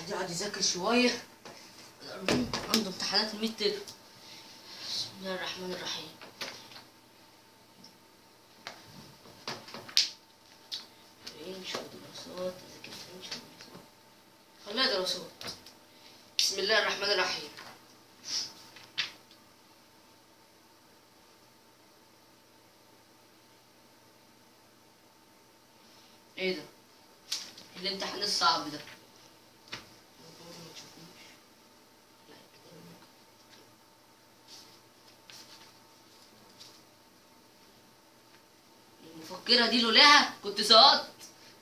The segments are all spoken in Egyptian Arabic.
الواحد يقعد يذاكر شوية عنده امتحانات الميد ترم بسم الله الرحمن الرحيم فين شوية دراسات أذاكر فين شوية دراسات خليها دراسات بسم الله الرحمن الرحيم ايه ده الامتحان الصعب ده المفكرة دي لولاها كنت سقطت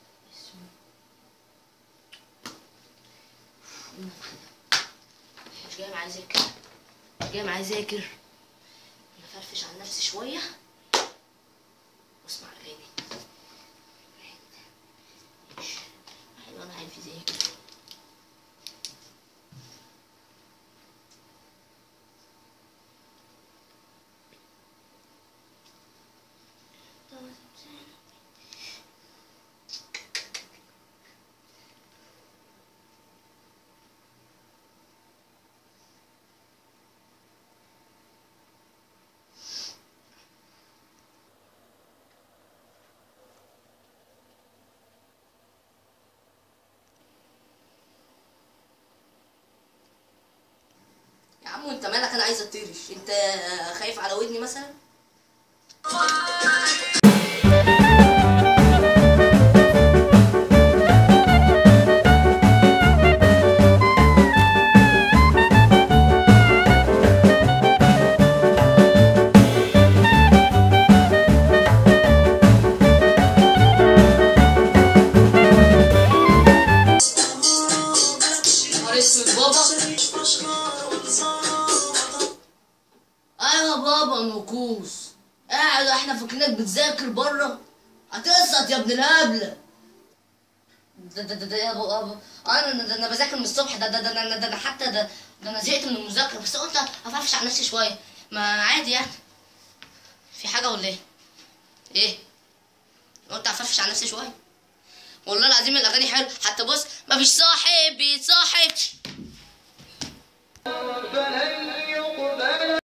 مش جاي معايا اذاكر مش جاي معايا اذاكر انا فرفش عن نفسي شوية واسمع اغاني حلو انا عارف اذاكر يا عم وانت مالك انا عايزه اطيرش انت خايف على ودني مثلا نهار اسود بابا ايوه بابا نكوس قاعد احنا فاكرينك بتذاكر بره هتسقط يا ابن الهبله ده ده ده ده يا ابو ابو انا ده, ده انا بذاكر من الصبح ده ده ده, ده, ده, ده انا حتى ده, ده انا زهقت من المذاكره بس قلت افرفش على نفسي شويه ما عادي يعني في حاجه ولا ايه ايه قلت افرفش على نفسي شويه والله العظيم الاغاني حلوه حتى بص مفيش صاحب بيتصاحب فهل